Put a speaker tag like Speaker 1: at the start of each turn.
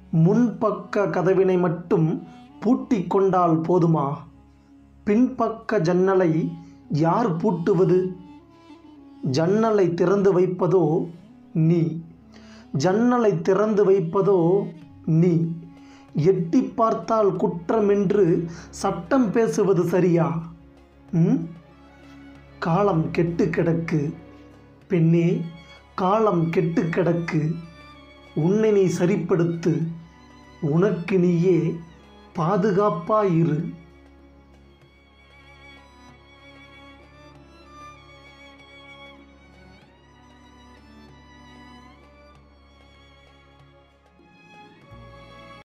Speaker 1: முன்பக்க கதவினை மட்டும் பூட்டிக் கொண்டால் போதுமா பின்பக்க ஜன்னலை யார் பூட்டுவது ஜன்னலை திறந்து வைப்பதோ நீ ஜன்னலை திறந்து வைப்பதோ நீ எட்டி பார்த்தால் குற்றமென்று சட்டம் பேசுவது சரியா ம் காலம் கெட்டு கிடக்கு பெண்ணே காலம் கெட்டு கிடக்கு உன்னை நீ சரிப்படுத்து உனக்கு நீயே பாதுகாப்பாயிரு